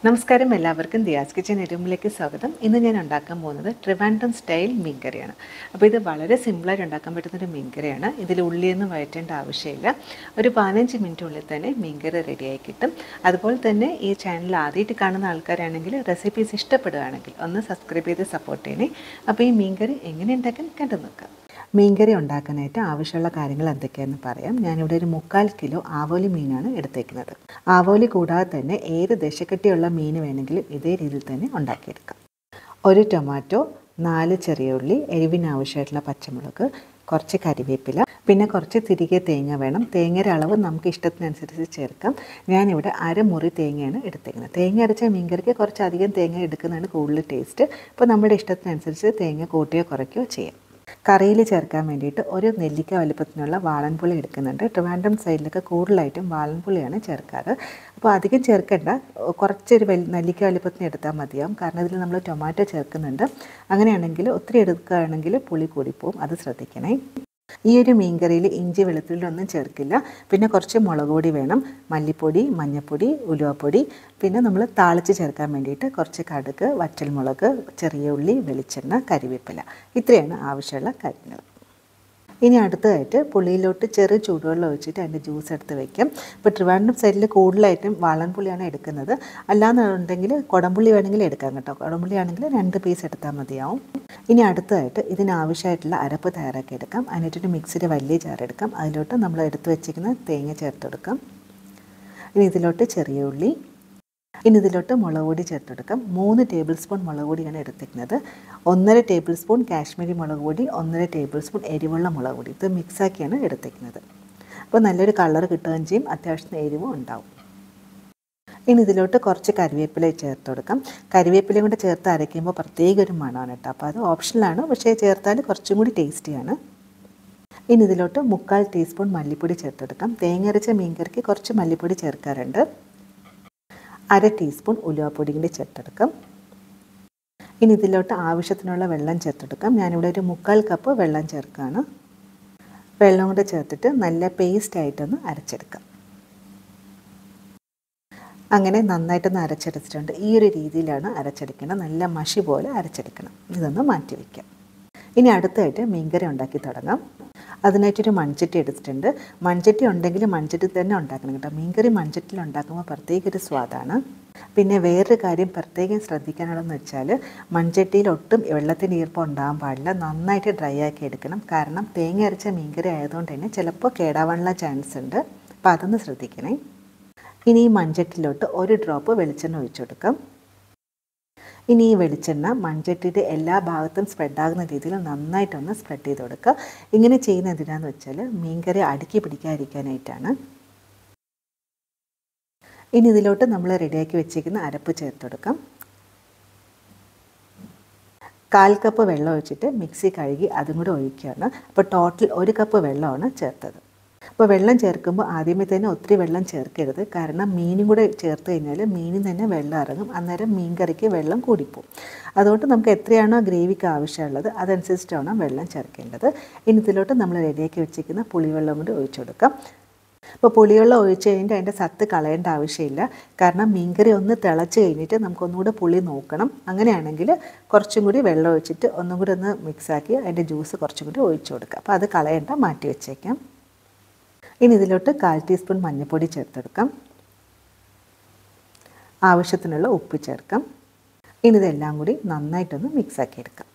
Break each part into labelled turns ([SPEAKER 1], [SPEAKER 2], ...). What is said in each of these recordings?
[SPEAKER 1] നമസ്കാരം എല്ലാവർക്കും ദിയാസ് കിച്ചൻ എരുമ്പിലേക്ക് സ്വാഗതം ഇന്ന് ഞാൻ ഉണ്ടാക്കാൻ പോകുന്നത് ട്രിവാൻഡ്രം സ്റ്റൈൽ മീൻകറിയാണ് അപ്പോൾ ഇത് വളരെ സിമ്പിളായിട്ട് ഉണ്ടാക്കാൻ പറ്റുന്നൊരു മീൻകറിയാണ് ഇതിൽ ഉള്ളിയൊന്നും വഴറ്റേണ്ട ആവശ്യമില്ല ഒരു പതിനഞ്ച് മിനിറ്റിനുള്ളിൽ തന്നെ മീൻകറി റെഡിയായി കിട്ടും അതുപോലെ തന്നെ ഈ ചാനൽ ആദ്യമായിട്ട് കാണുന്ന ആൾക്കാരാണെങ്കിൽ റെസിപ്പീസ് ഇഷ്ടപ്പെടുകയാണെങ്കിൽ ഒന്ന് സബ്സ്ക്രൈബ് ചെയ്ത് സപ്പോർട്ട് ചെയ്യണേ അപ്പോൾ ഈ മീൻകറി എങ്ങനെ ഉണ്ടാക്കാൻ കണ്ടു നോക്കാം മീൻകറി ഉണ്ടാക്കാനായിട്ട് ആവശ്യമുള്ള കാര്യങ്ങൾ എന്തൊക്കെയാണെന്ന് പറയാം ഞാനിവിടെ ഒരു മുക്കാൽ കിലോ ആവോലി മീനാണ് എടുത്തേക്കുന്നത് ആവോലി കൂടാതെ തന്നെ ഏത് ദശക്കട്ടിയുള്ള മീൻ വേണമെങ്കിലും ഇതേ രീതിയിൽ തന്നെ ഉണ്ടാക്കിയെടുക്കാം ഒരു ടൊമാറ്റോ നാല് ചെറിയ ഉള്ളി എരിവിന് ആവശ്യമായിട്ടുള്ള പച്ചമുളക് കുറച്ച് കരിവേപ്പില പിന്നെ കുറച്ച് തിരികെ തേങ്ങ വേണം തേങ്ങയുടെ അളവ് നമുക്ക് ഇഷ്ടത്തിനനുസരിച്ച് ചേർക്കാം ഞാനിവിടെ അരമുറി തേങ്ങയാണ് എടുത്തേക്കുന്നത് തേങ്ങ അരച്ച മീൻകറിക്ക് കുറച്ച് അധികം തേങ്ങ എടുക്കുന്നതാണ് കൂടുതൽ ടേസ്റ്റ് അപ്പോൾ നമ്മുടെ ഇഷ്ടത്തിനനുസരിച്ച് തേങ്ങ കൂട്ടുകയോ കുറയ്ക്കുകയോ ചെയ്യാം കറിയിൽ ചേർക്കാൻ വേണ്ടിയിട്ട് ഒരു നെല്ലിക്ക വലുപ്പത്തിനുള്ള വാളൻപുളി എടുക്കുന്നുണ്ട് ട്രിവാൻഡ്രം സൈഡിലൊക്കെ കൂടുതലായിട്ടും വാളൻപുളിയാണ് ചേർക്കാറ് അപ്പോൾ അധികം ചേർക്കേണ്ട കുറച്ചൊരു വലി നെല്ലിക്ക വലുപ്പത്തിന് എടുത്താൽ മതിയാവും കാരണം ഇതിൽ നമ്മൾ ടൊമാറ്റോ ചേർക്കുന്നുണ്ട് അങ്ങനെയാണെങ്കിൽ ഒത്തിരി എടുക്കുകയാണെങ്കിൽ പുളി കൂടിപ്പോവും അത് ശ്രദ്ധിക്കണേ ഈ ഒരു മീൻകറിയിൽ ഇഞ്ചി വെളുത്തുള്ളി ഒന്നും ചേർക്കില്ല പിന്നെ കുറച്ച് മുളക് പൊടി വേണം മല്ലിപ്പൊടി മഞ്ഞൾപ്പൊടി ഉലുവപ്പൊടി പിന്നെ നമ്മൾ താളിച്ച് ചേർക്കാൻ വേണ്ടിയിട്ട് കുറച്ച് കടുക് വറ്റൽമുളക് ചെറിയ ഉള്ളി വെളിച്ചെണ്ണ കരിവേപ്പില ഇത്രയാണ് ആവശ്യമുള്ള കാര്യങ്ങൾ ഇനി അടുത്തതായിട്ട് പുളിയിലോട്ട് ചെറു ചൂടുവെള്ളം ഒഴിച്ചിട്ട് അതിൻ്റെ ജ്യൂസ് എടുത്ത് വയ്ക്കാം ഇപ്പോൾ ട്രിവാൻഡ്രം സൈഡിൽ കൂടുതലായിട്ടും വാളൻ പുളിയാണ് എടുക്കുന്നത് അല്ലാന്നുണ്ടെങ്കിൽ കുടംപുള്ളി വേണമെങ്കിൽ എടുക്കാം കേട്ടോ കുടംപുള്ളി ആണെങ്കിൽ രണ്ട് പീസ് എടുത്താൽ മതിയാവും ഇനി അടുത്തതായിട്ട് ഇതിനാവശ്യമായിട്ടുള്ള അരപ്പ് തയ്യാറാക്കി എടുക്കാം അതിനായിട്ടൊരു മിക്സിയുടെ വലിയ ജാർ എടുക്കാം അതിലോട്ട് നമ്മൾ എടുത്ത് വെച്ചിരിക്കുന്ന തേങ്ങ ചേർത്തെടുക്കാം ഇനി ഇതിലോട്ട് ചെറിയ ഉള്ളി ഇനി ഇതിലോട്ട് മുളക് പൊടി ചേർത്തെടുക്കാം മൂന്ന് ടേബിൾ സ്പൂൺ മുളക് പൊടിയാണ് എടുത്തിരിക്കുന്നത് ഒന്നര ടേബിൾ സ്പൂൺ കാശ്മീരി മുളക് പൊടി ഒന്നര ടേബിൾ സ്പൂൺ എരിവുള്ള മുളക് പൊടി ഇത് മിക്സാക്കിയാണ് എടുത്തിരിക്കുന്നത് അപ്പോൾ നല്ലൊരു കളർ കിട്ടുകയും ചെയ്യും അത്യാവശ്യം എരിവും ഉണ്ടാവും ഇനി ഇതിലോട്ട് കുറച്ച് കരിവേപ്പില ചേർത്ത് കൊടുക്കാം കരിവേപ്പിലയും കൂടെ ചേർത്ത് അരയ്ക്കുമ്പോൾ പ്രത്യേക ഒരു മണമാണ് കേട്ടോ അപ്പോൾ അത് ഓപ്ഷനിലാണ് പക്ഷേ ചേർത്താൽ കുറച്ചും കൂടി ടേസ്റ്റിയാണ് ഇനി ഇതിലോട്ട് മുക്കാൽ ടീസ്പൂൺ മല്ലിപ്പൊടി ചേർത്തെടുക്കാം തേങ്ങ അരച്ച മീൻകറിക്ക് കുറച്ച് മല്ലിപ്പൊടി ചേർക്കാറുണ്ട് അര ടീസ്പൂൺ ഉലുവാപ്പൊടി കൂടി ചേർത്തെടുക്കാം ഇനി ഇതിലോട്ട് ആവശ്യത്തിനുള്ള വെള്ളം ചേർത്തെടുക്കാം ഞാനിവിടെ ഒരു മുക്കാൽ കപ്പ് വെള്ളം ചേർക്കുകയാണ് വെള്ളം കൂടെ ചേർത്തിട്ട് നല്ല പേസ്റ്റ് ആയിട്ടൊന്ന് അരച്ചെടുക്കാം അങ്ങനെ നന്നായിട്ടൊന്ന് അരച്ചെടുത്തിട്ടുണ്ട് ഈ ഒരു രീതിയിലാണ് അരച്ചെടുക്കേണ്ടത് നല്ല മഷി പോലെ അരച്ചെടുക്കണം ഇതൊന്ന് മാറ്റി വയ്ക്കാം ഇനി അടുത്തായിട്ട് മീൻകറി ഉണ്ടാക്കി തുടങ്ങാം അതിനായിട്ടൊരു മൺചട്ടി എടുത്തിട്ടുണ്ട് മൺചട്ടി ഉണ്ടെങ്കിൽ മൺചട്ടി തന്നെ ഉണ്ടാക്കണം കേട്ടോ മീൻകറി മൺചട്ടിയിൽ ഉണ്ടാക്കുമ്പോൾ പ്രത്യേക ഒരു സ്വാദാണ് പിന്നെ വേറൊരു കാര്യം പ്രത്യേകം ശ്രദ്ധിക്കാനുള്ളതെന്ന് വെച്ചാൽ മൺചട്ടിയിൽ ഒട്ടും വെള്ളത്തിന് ഈർപ്പം ഉണ്ടാകാൻ പാടില്ല നന്നായിട്ട് ഡ്രൈ ആക്കി എടുക്കണം കാരണം തേങ്ങ അരച്ച മീൻകറി ആയതുകൊണ്ട് തന്നെ ചിലപ്പോൾ കേടാവാനുള്ള ചാൻസ് ഉണ്ട് അപ്പോൾ അതൊന്ന് ശ്രദ്ധിക്കണേ ഇനി ഈ മൺചട്ടിയിലോട്ട് ഒരു ഡ്രോപ്പ് വെളിച്ചെണ്ണ ഒഴിച്ചു കൊടുക്കാം ഇനി ഈ വെളിച്ചെണ്ണ മൺചട്ടിയുടെ എല്ലാ ഭാഗത്തും സ്പ്രെഡാകുന്ന രീതിയിൽ നന്നായിട്ടൊന്ന് സ്പ്രെഡ് ചെയ്ത് കൊടുക്കുക ഇങ്ങനെ ചെയ്യുന്ന എന്തിനാന്ന് വെച്ചാൽ മീൻകറി അടുക്കി പിടിക്കാതിരിക്കാനായിട്ടാണ് ഇനി ഇതിലോട്ട് നമ്മൾ റെഡിയാക്കി വെച്ചിരിക്കുന്ന അരപ്പ് ചേർത്ത് കൊടുക്കാം കാൽ കപ്പ് വെള്ളം ഒഴിച്ചിട്ട് മിക്സി കഴുകി അതും കൂടെ ഒഴിക്കുകയാണ് അപ്പോൾ ടോട്ടൽ ഒരു കപ്പ് വെള്ളമാണ് ചേർത്തത് അപ്പോൾ വെള്ളം ചേർക്കുമ്പോൾ ആദ്യമേ തന്നെ ഒത്തിരി വെള്ളം ചേർക്കരുത് കാരണം മീനും കൂടെ ചേർത്ത് കഴിഞ്ഞാൽ മീനിൽ തന്നെ വെള്ളം ഇറങ്ങും അന്നേരം മീൻ കറിക്ക് വെള്ളം കൂടിപ്പോവും അതുകൊണ്ട് നമുക്ക് എത്രയാണോ ഗ്രേവിക്ക് ആവശ്യമുള്ളത് അതനുസരിച്ചിട്ടാണ് വെള്ളം ചേർക്കേണ്ടത് ഇനി ഇതിലോട്ട് നമ്മൾ റെഡിയാക്കി വെച്ചിരിക്കുന്ന പുളിവെള്ളം കൂടി ഒഴിച്ചു കൊടുക്കാം അപ്പോൾ പുളിവെള്ളം ഒഴിച്ച് കഴിഞ്ഞിട്ട് അതിൻ്റെ സത്ത് കളയേണ്ട ആവശ്യമില്ല കാരണം മീൻകറി ഒന്ന് തിളച്ച് കഴിഞ്ഞിട്ട് നമുക്കൊന്നുകൂടെ പുളി നോക്കണം അങ്ങനെയാണെങ്കിൽ കുറച്ചും കൂടി വെള്ളം ഒഴിച്ചിട്ട് ഒന്നും കൂടി ഒന്ന് മിക്സാക്കി അതിൻ്റെ ജ്യൂസ് കുറച്ചും കൂടി ഒഴിച്ചു കൊടുക്കുക അപ്പോൾ അത് കളയേണ്ട മാറ്റി വെച്ചേക്കാം ഇനി ഇതിലോട്ട് കാൽ ടീസ്പൂൺ മഞ്ഞൾപ്പൊടി ചേർത്തെടുക്കാം ആവശ്യത്തിനുള്ള ഉപ്പ് ചേർക്കാം ഇനി ഇതെല്ലാം കൂടി നന്നായിട്ടൊന്ന് മിക്സാക്കി എടുക്കാം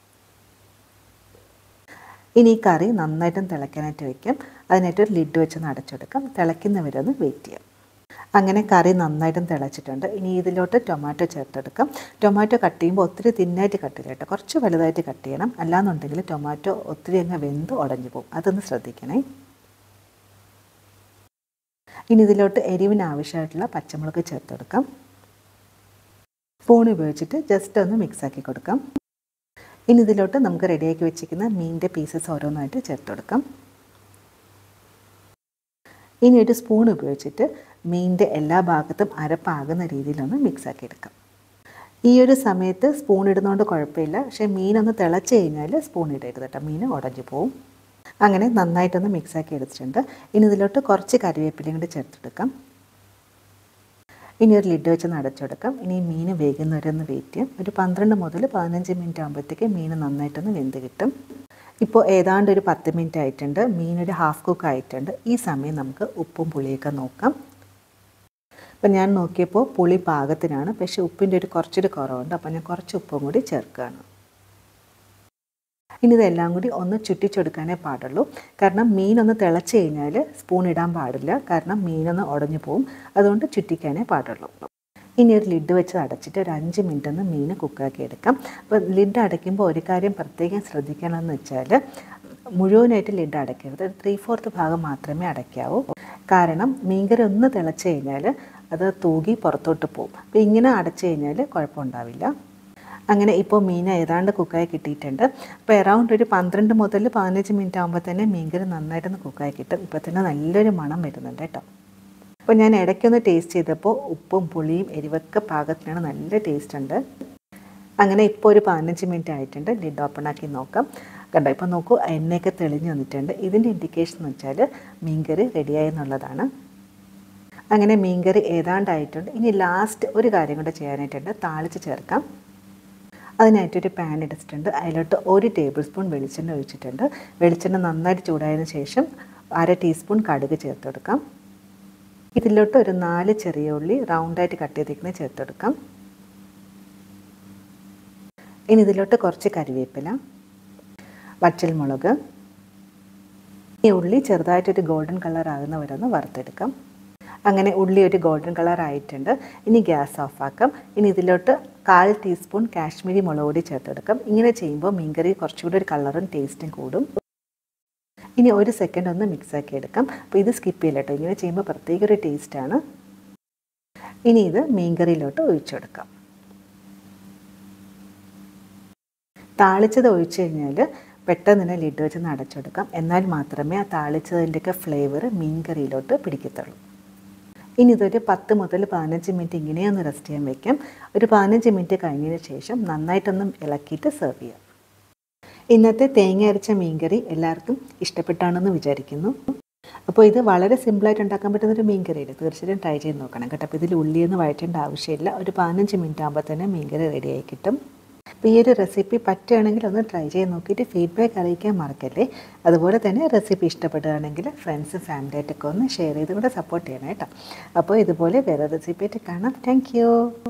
[SPEAKER 1] ഇനി ഈ കറി നന്നായിട്ടും തിളയ്ക്കാനായിട്ട് വയ്ക്കാം അതിനായിട്ട് ഒരു ലിഡ് വെച്ച് അടച്ചെടുക്കാം തിളയ്ക്കുന്നവരെ ഒന്ന് വെയിറ്റ് ചെയ്യാം അങ്ങനെ കറി നന്നായിട്ടും തിളച്ചിട്ടുണ്ട് ഇനി ഇതിലോട്ട് ടൊമാറ്റോ ചേർത്തെടുക്കാം ടൊമാറ്റോ കട്ട് ചെയ്യുമ്പോൾ ഒത്തിരി തിന്നായിട്ട് കട്ട് ചെയ്യണം കേട്ടോ കുറച്ച് വലുതായിട്ട് കട്ട് ചെയ്യണം അല്ലാന്നുണ്ടെങ്കിൽ ടൊമാറ്റോ ഒത്തിരി അങ്ങ് വെന്ത് ഉടഞ്ഞു പോകും അതൊന്ന് ശ്രദ്ധിക്കണേ ഇനി ഇതിലോട്ട് എരിവിന് ആവശ്യമായിട്ടുള്ള പച്ചമുളക് ചേർത്ത് കൊടുക്കാം സ്പൂൺ ഉപയോഗിച്ചിട്ട് ജസ്റ്റ് ഒന്ന് മിക്സാക്കി കൊടുക്കാം ഇനി ഇതിലോട്ട് നമുക്ക് റെഡിയാക്കി വെച്ചിരിക്കുന്ന മീനിൻ്റെ പീസസ് ഓരോന്നായിട്ട് ചേർത്ത് കൊടുക്കാം ഇനി ഒരു സ്പൂൺ ഉപയോഗിച്ചിട്ട് മീനിൻ്റെ എല്ലാ ഭാഗത്തും അരപ്പാകുന്ന രീതിയിലൊന്ന് മിക്സാക്കി എടുക്കാം ഈ ഒരു സമയത്ത് സ്പൂൺ ഇടുന്നതുകൊണ്ട് കുഴപ്പമില്ല പക്ഷേ മീനൊന്ന് തിളച്ച് കഴിഞ്ഞാൽ സ്പൂൺ ഇടരുത് കേട്ടോ മീൻ ഉടഞ്ഞു പോവും അങ്ങനെ നന്നായിട്ടൊന്ന് മിക്സാക്കി എടുത്തിട്ടുണ്ട് ഇനി ഇതിലോട്ട് കുറച്ച് കറിവേപ്പിലയും കൂടി ചേർത്തെടുക്കാം ഇനി ഒരു ലിഡ് വെച്ച് അടച്ചെടുക്കാം ഇനി ഈ മീൻ വേകുന്നവരൊന്ന് വെയിറ്റ് ചെയ്യാം ഒരു പന്ത്രണ്ട് മുതൽ പതിനഞ്ച് മിനിറ്റ് ആകുമ്പോഴത്തേക്ക് മീൻ നന്നായിട്ടൊന്ന് വെന്ത് കിട്ടും ഇപ്പോൾ ഏതാണ്ട് ഒരു പത്ത് മിനിറ്റ് ആയിട്ടുണ്ട് മീൻ ഒരു ഹാഫ് കുക്ക് ആയിട്ടുണ്ട് ഈ സമയം നമുക്ക് ഉപ്പും പുളിയൊക്കെ നോക്കാം അപ്പം ഞാൻ നോക്കിയപ്പോൾ പുളി പാകത്തിനാണ് പക്ഷേ ഉപ്പിൻ്റെ ഒരു കുറച്ചൊരു കുറവുണ്ട് അപ്പോൾ ഞാൻ കുറച്ച് ഉപ്പും കൂടി ചേർക്കുകയാണ് ഇനി ഇതെല്ലാം കൂടി ഒന്ന് ചുറ്റിച്ചെടുക്കാനേ പാടുള്ളൂ കാരണം മീനൊന്ന് തിളച്ച് കഴിഞ്ഞാൽ സ്പൂൺ ഇടാൻ പാടില്ല കാരണം മീനൊന്ന് ഉടഞ്ഞു പോവും അതുകൊണ്ട് ചുറ്റിക്കാനേ പാടുള്ളൂ ഇനി ഒരു ലിഡ് വെച്ച് അടച്ചിട്ട് ഒരു അഞ്ച് മിനിറ്റ് ഒന്ന് മീൻ കുക്കാക്കി എടുക്കാം അപ്പോൾ ലിഡ് അടയ്ക്കുമ്പോൾ ഒരു കാര്യം പ്രത്യേകം ശ്രദ്ധിക്കണമെന്ന് വെച്ചാൽ മുഴുവനായിട്ട് ലിഡ് അടയ്ക്കരുത് ഒരു ത്രീ ഫോർത്ത് ഭാഗം മാത്രമേ അടയ്ക്കാവൂ കാരണം മീൻകറി ഒന്ന് തിളച്ച് കഴിഞ്ഞാൽ അത് തൂകി പുറത്തോട്ട് പോകും അപ്പോൾ ഇങ്ങനെ അടച്ചു കഴിഞ്ഞാൽ കുഴപ്പമുണ്ടാവില്ല അങ്ങനെ ഇപ്പോൾ മീൻ ഏതാണ്ട് കുക്കായി കിട്ടിയിട്ടുണ്ട് അപ്പോൾ അറൗണ്ട് ഒരു പന്ത്രണ്ട് മുതൽ പതിനഞ്ച് മിനിറ്റ് ആകുമ്പോൾ തന്നെ മീൻകറി നന്നായിട്ടൊന്ന് കുക്കായി കിട്ടും ഇപ്പോൾ തന്നെ നല്ലൊരു മണം വരുന്നുണ്ട് കേട്ടോ അപ്പോൾ ഞാൻ ഇടയ്ക്കൊന്ന് ടേസ്റ്റ് ചെയ്തപ്പോൾ ഉപ്പും പുളിയും എരിവൊക്കെ പാകത്തിനാണ് നല്ല ടേസ്റ്റ് ഉണ്ട് അങ്ങനെ ഇപ്പോൾ ഒരു പതിനഞ്ച് മിനിറ്റ് ആയിട്ടുണ്ട് ലിഡ് ഓപ്പൺ ആക്കി നോക്കാം കണ്ടോ ഇപ്പോൾ നോക്കൂ എണ്ണയൊക്കെ തെളിഞ്ഞ് വന്നിട്ടുണ്ട് ഇതിൻ്റെ ഇൻഡിക്കേഷൻ എന്ന് വെച്ചാൽ മീൻകറി റെഡിയായി എന്നുള്ളതാണ് അങ്ങനെ മീൻകറി ഏതാണ്ടായിട്ടുണ്ട് ഇനി ലാസ്റ്റ് ഒരു കാര്യം കൂടെ ചെയ്യാനായിട്ടുണ്ട് താളിച്ച് ചേർക്കാം അതിനായിട്ടൊരു പാൻ എടുത്തിട്ടുണ്ട് അതിലോട്ട് ഒരു ടേബിൾ സ്പൂൺ വെളിച്ചെണ്ണ ഒഴിച്ചിട്ടുണ്ട് വെളിച്ചെണ്ണ നന്നായിട്ട് ചൂടായതിനു ശേഷം അര ടീസ്പൂൺ കടുക് ചേർത്തെടുക്കാം ഇതിലോട്ട് ഒരു നാല് ചെറിയ ഉള്ളി റൗണ്ടായിട്ട് കട്ട് ചെയ്തിരിക്കുന്നത് ചേർത്തെടുക്കാം ഇനി ഇതിലോട്ട് കുറച്ച് കരിവേപ്പില വറ്റൽമുളക് ഈ ഉള്ളി ചെറുതായിട്ടൊരു ഗോൾഡൻ കളർ ആകുന്ന വരെ ഒന്ന് വറുത്തെടുക്കാം അങ്ങനെ ഉള്ളി ഒരു ഗോൾഡൻ കളർ ആയിട്ടുണ്ട് ഇനി ഗ്യാസ് ഓഫാക്കാം ഇനി ഇതിലോട്ട് കാൽ ടീസ്പൂൺ കാശ്മീരി മുളക് പൊടി ചേർത്തെടുക്കാം ഇങ്ങനെ ചെയ്യുമ്പോൾ മീൻകറി കുറച്ചുകൂടി ഒരു കളറും ടേസ്റ്റും കൂടും ഇനി ഒരു സെക്കൻഡ് ഒന്ന് മിക്സ് ആക്കി എടുക്കാം അപ്പോൾ ഇത് സ്കിപ്പ് ചെയ്യില്ല കേട്ടോ ഇങ്ങനെ ചെയ്യുമ്പോൾ പ്രത്യേക ഒരു ടേസ്റ്റാണ് ഇനി ഇത് മീൻകറിയിലോട്ട് ഒഴിച്ചെടുക്കാം താളിച്ചത് ഒഴിച്ചു കഴിഞ്ഞാൽ പെട്ടെന്ന് തന്നെ ലിഡ് വെച്ച് അടച്ചെടുക്കാം എന്നാൽ മാത്രമേ ആ താളിച്ചതിൻ്റെയൊക്കെ ഫ്ലേവർ മീൻകറിയിലോട്ട് പിടിക്കത്തുള്ളൂ ഇനി ഇതൊരു പത്ത് മുതൽ പതിനഞ്ച് മിനിറ്റ് ഇങ്ങനെയൊന്ന് റെസ്റ്റ് ചെയ്യാൻ വെക്കാം ഒരു പതിനഞ്ച് മിനിറ്റ് കഴിഞ്ഞതിന് ശേഷം നന്നായിട്ടൊന്ന് ഇളക്കിയിട്ട് സെർവ് ചെയ്യാം ഇന്നത്തെ തേങ്ങ അരച്ച മീൻകറി എല്ലാവർക്കും ഇഷ്ടപ്പെട്ടാണെന്ന് വിചാരിക്കുന്നു അപ്പോൾ ഇത് വളരെ സിമ്പിളായിട്ട് ഉണ്ടാക്കാൻ പറ്റുന്ന ഒരു മീൻകറിയില്ല തീർച്ചയായിട്ടും ട്രൈ ചെയ്ത് നോക്കണം കേട്ടോ അപ്പോൾ ഇതിൽ ഉള്ളിയൊന്നും വഴറ്റേണ്ട ആവശ്യമില്ല ഒരു പതിനഞ്ച് മിനിറ്റ് ആകുമ്പോൾ തന്നെ മീൻകറി റെഡിയായി കിട്ടും അപ്പോൾ ഈ ഒരു റെസിപ്പി പറ്റുകയാണെങ്കിൽ ഒന്ന് ട്രൈ ചെയ്ത് നോക്കിയിട്ട് ഫീഡ്ബാക്ക് അറിയിക്കാൻ മറക്കല്ലേ അതുപോലെ തന്നെ റെസിപ്പി ഇഷ്ടപ്പെടുകയാണെങ്കിൽ ഫ്രണ്ട്സും ഫാമിലിയായിട്ടൊക്കെ ഒന്ന് ഷെയർ ചെയ്ത് കൂടെ സപ്പോർട്ട് ചെയ്യണം കേട്ടോ അപ്പോൾ ഇതുപോലെ വേറെ റെസിപ്പി ആയിട്ട് കാണാം താങ്ക്